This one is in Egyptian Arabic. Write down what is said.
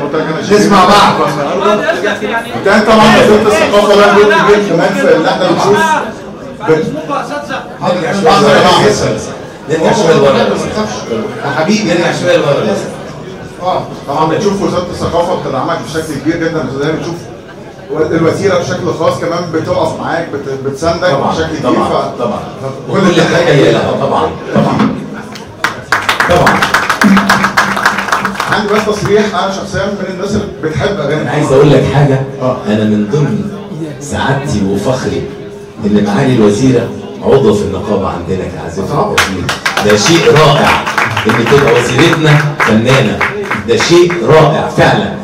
قلت لك انا شايف نسمع بعض. وكان طبعا وزاره الثقافه لها دور كبير كمان في ان احنا بنشوف بن- حاضر يا لحظة يا جماعة. نرجع شويه لورا ما تخافش يا حبيبي نرجع شويه لورا بس اه طبعا بنشوف وزاره الثقافه بتدعمك بشكل كبير جدا زي ما بنشوف الوزيره بشكل خاص كمان بتقف معاك بت- بتساندك طبعا بشكل كبير طبعا ف- طبعا كل كل التحية التحيه ليها. لها طبعا طبعا طبعا عندي بس تصريح انا شخصيا من الناس اللي بتحب اغاني انا عايز اقول لك حاجه آه. انا من ضمن سعادتي وفخري ان معالي الوزيره عضو في النقابه عندنا كعازفه طبعا. وتوزيع. ده شيء رائع ان تبقى وزيرتنا فنانه ده شيء رائع فعلا